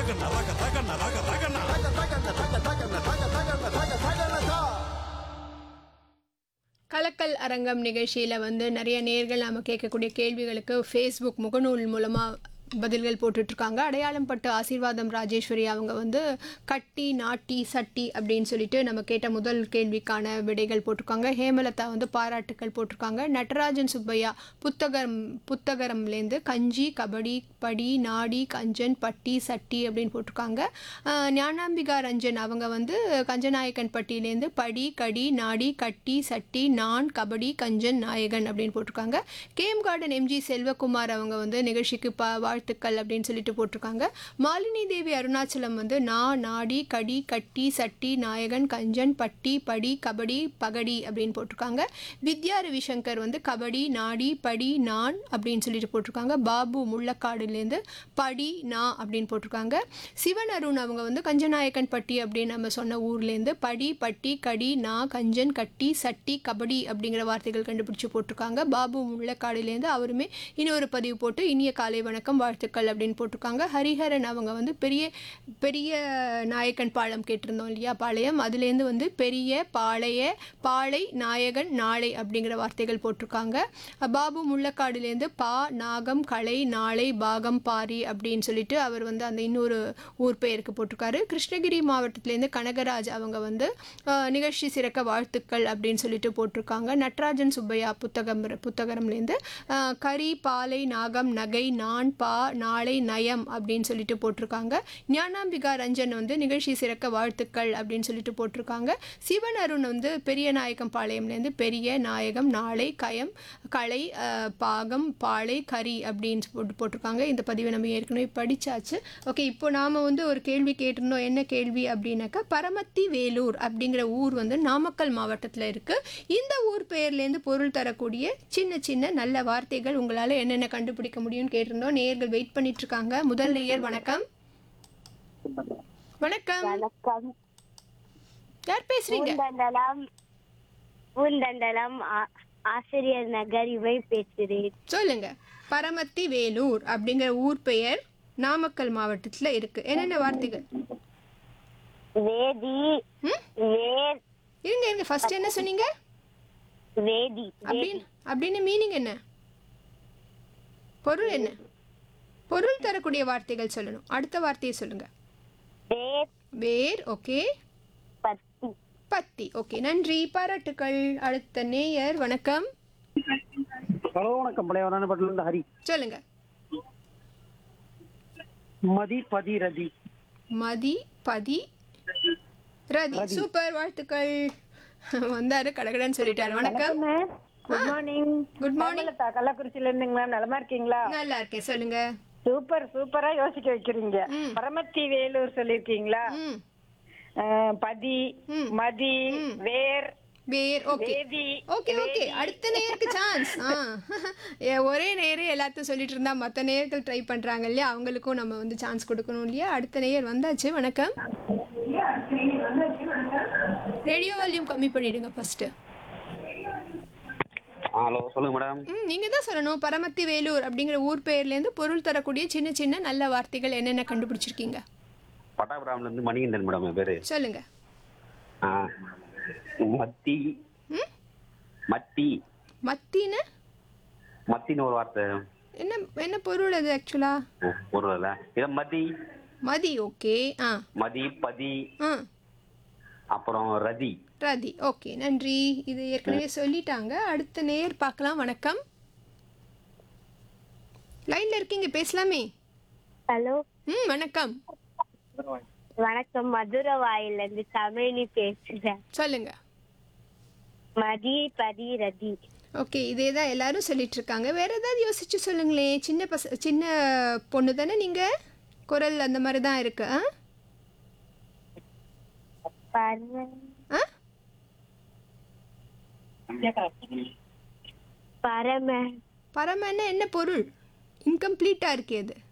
கலக்கல் அரங்கம் நிகழ்ச்சியில் வந்து நிறைய நேர்கள் நம்ம கேட்கக்கூடிய கேள்விகளுக்கு ஃபேஸ்புக் முகநூல் மூலமாக பதில்கள் போட்டுட்ருக்காங்க அடையாளம் பட்டு ஆசீர்வாதம் ராஜேஸ்வரி அவங்க வந்து கட்டி நாட்டி சட்டி அப்படின்னு சொல்லிட்டு நம்ம கேட்ட முதல் கேள்விக்கான விடைகள் போட்டிருக்காங்க ஹேமலதா வந்து பாராட்டுக்கள் போட்டிருக்காங்க நடராஜன் சுப்பையா புத்தகம் புத்தகரம்லேருந்து கஞ்சி கபடி படி நாடி கஞ்சன் பட்டி சட்டி அப்படின்னு போட்டிருக்காங்க ஆஹ் ஞானாம்பிகா ரஞ்சன் அவங்க வந்து கஞ்சநாயக்கன் பட்டியிலேருந்து படி கடி நாடி கட்டி சட்டி நான் கபடி கஞ்சன் நாயகன் அப்படின்னு போட்டிருக்காங்க கேம் கார்டன் எம்ஜி செல்வகுமார் அவங்க வந்து நிகழ்ச்சிக்கு ப வாழ்த்துக்கள் அப்படின்னு சொல்லிட்டு போட்டிருக்காங்க மாலினி தேவி அருணாச்சலம் வந்து நா நாடி கடி கட்டி சட்டி நாயகன் கஞ்சன் பட்டி படி கபடி பகடி அப்படின்னு போட்டிருக்காங்க வித்யா ரவிசங்கர் வந்து கபடி நாடி படி நான் அப்படின்னு சொல்லிட்டு போட்டிருக்காங்க பாபு முள்ளக்காடுலேருந்து படி நா அப்படின்னு போட்டிருக்காங்க சிவன் அருண் அவங்க வந்து கஞ்சநாயக்கன் பட்டி அப்படின்னு நம்ம சொன்ன ஊர்லேருந்து படி பட்டி கடி நா கஞ்சன் கட்டி சட்டி கபடி அப்படிங்கிற வார்த்தைகள் கண்டுபிடிச்சு போட்டிருக்காங்க பாபு முள்ளக்காடுலேருந்து அவருமே இன்னொரு பதிவு போட்டு இனிய காலை வணக்கம் வாழ்த்துக்கள் அப்படின்னு போட்டிருக்காங்க ஹரிஹரன் அவங்க வந்து பெரிய பெரிய நாயக்கன் பாலம் கேட்டிருந்தோம் இல்லையா பாளையம் அதுலேருந்து வந்து பெரிய பாளைய பாளை நாயகன் நாளை அப்படிங்கிற வார்த்தைகள் போட்டிருக்காங்க பாபு முள்ளக்காடுலேருந்து பா நாகம் கலை நாளை பாகம் பாரி அப்படின்னு சொல்லிட்டு அவர் வந்து அந்த இன்னொரு ஊர் பெயருக்கு போட்டிருக்காரு கிருஷ்ணகிரி மாவட்டத்திலேருந்து கனகராஜ் அவங்க வந்து அஹ், நிகழ்ச்சி சிறக்க வாழ்த்துக்கள் அப்படின்னு சொல்லிட்டு போட்டிருக்காங்க நட்ராஜன் சுப்பையா புத்தகம் புத்தகரம்லேருந்து அஹ், கரி பாலை நாகம் நகை நான் பா நாளை நயம் அப்படின்னு சொல்லிட்டு போட்டிருக்காங்க ஞானாம்பிகா ரஞ்சன் வந்து நிகழ்ச்சி சிறக்க வாழ்த்துக்கள் அப்படின்னு சொல்லிட்டு போட்டிருக்காங்க சிவன் அருண் வந்து பெரிய நாயகம் பாளையம்லேருந்து பெரிய நாயகம் நாளை கயம் கலை அஹ், பாகம் பாளை கரி அப்படின்னு போட்டு போட்டிருக்காங்க இந்த பதிவை நம்ம ஏற்கனவே படிச்சாச்சு ஓகே இப்போ நாம் வந்து ஒரு கேள்வி கேட்டிருந்தோம் என்ன கேள்வி அப்படின்னாக்கா பரமத்தி வேலூர் அப்படிங்கிற ஊர் வந்து நாமக்கல் மாவட்டத்தில் இருக்குது இந்த ஊர் பெயர்லேருந்து பொருள் தரக்கூடிய சின்ன சின்ன நல்ல வார்த்தைகள் உங்களால் என்னென்ன கண்டுபிடிக்க முடியும்னு கேட்டிருந்தோம் நேயர்கள் வெயிட் பண்ணிட்டு இருக்காங்க முதல் நேயர் வணக்கம் வணக்கம் வணக்கம் யார் பேசுறீங்க பூந்தண்டலம் பூந்தண்டலம் ஆ- ஆசிரியர் நகர் இவை பேசுகிறேன் சொல்லுங்க பரமத்தி வேலூர் அப்படிங்கிற ஊர் பெயர் நாமக்கல் மாவட்டத்தில் இருக்கு என்னென்ன வார்த்தைகள் வேதி ம்? வேர் இருங்க இருங்க ஃபர்ஸ்ட் என்ன சொன்னீங்க வேதி அப்படின்னு அப்படின்னு மீனிங் என்ன பொருள் என்ன பொருள் தரக்கூடிய வார்த்தைகள் சொல்லணும் அடுத்த வார்த்தையை சொல்லுங்க வேர் வேர் ஓகே பத்தி பத்தி ஓகே நன்றி பாராட்டுக்கள் அடுத்த நேயர் வணக்கம் ஹலோ வணக்கம் பழைய வரானப்பட்டிலிருந்து ஹரி சொல்லுங்க மதி பதி ரதி மதி பதி ரதி சூப்பர் வாழ்த்துக்கள் வந்தாரு கடகடன்னு சொல்லிட்டாரு வணக்கம் குட் மார்னிங் குட் மார்னிங் கள்ளக்குறிச்சியில இருந்துங்க மேம் நலமா இருக்கீங்களா நல்லா இருக்கேன் சொல்லுங்க சூப்பர் சூப்பரா யோசிக்க வைக்கிறீங்க ம். பரமத்தி வேலூர் சொல்லிருக்கீங்களா ம் அஹ், பதி ம். மதி வேர் வேர் ஓகே வேதி ஓகே ஓகே அடுத்த நேருக்கு சான்ஸ் ஆ ஏ, ஒரே நேரே எல்லாத்தையும் சொல்லிட்டு இருந்தா மற்ற நேர்கள் ட்ரை பண்றாங்க இல்லையா அவங்களுக்கும் நம்ம வந்து சான்ஸ் கொடுக்கணும் இல்லையா அடுத்த நேயர் வந்தாச்சு வணக்கம் ரேடியோ வால்யூம் கம்மி பண்ணிடுங்க ஃபர்ஸ்ட் ஹலோ சொல்லுங்க மேடம் ம் நீங்க தான் சொல்லணும் பரமத்தி வேலூர் அப்படிங்கிற ஊர் பெயர்லேருந்து பொருள் தரக்கூடிய சின்ன சின்ன நல்ல வார்த்தைகள் என்னென்ன கண்டுபிடிச்சிருக்கீங்க பட்டாபுராம்ல இருந்து மணிகண்டன் மேடம் என் பேரு சொல்லுங்க ஆ, மத்தி ம் மத்தி மத்தின்னு மத்தின்னு ஒரு வார்த்தை என்ன என்ன பொருள் அது ஆக்சுவலா ஓ, ஒரு வேலை இதை மதி மதி ஓகே ஆ மதி பதி ஆ அப்புறம் ரதி ரதி ஓகே நன்றி இது ஏற்கனவே சொல்லிட்டாங்க அடுத்த நேர் பார்க்கலாம் வணக்கம் லைன்ல இருக்கீங்க பேசலாமே ஹலோ ம் வணக்கம் வணக்கம் மதுரை வாயில இருந்து தமிழினி பேசுறேன் சொல்லுங்க மதி பதி ரதி ஓகே இதே தான் எல்லாரும் சொல்லிட்டு இருக்காங்க வேற ஏதாவது யோசிச்சு சொல்லுங்களேன் சின்ன பச சின்ன பொண்ணு தானே நீங்க குரல் அந்த மாதிரி தான் இருக்கு ஆ பரம ஆ பரம பரமன்னா என்ன பொருள் இன்கம்ப்ளீட்டா இருக்கே அது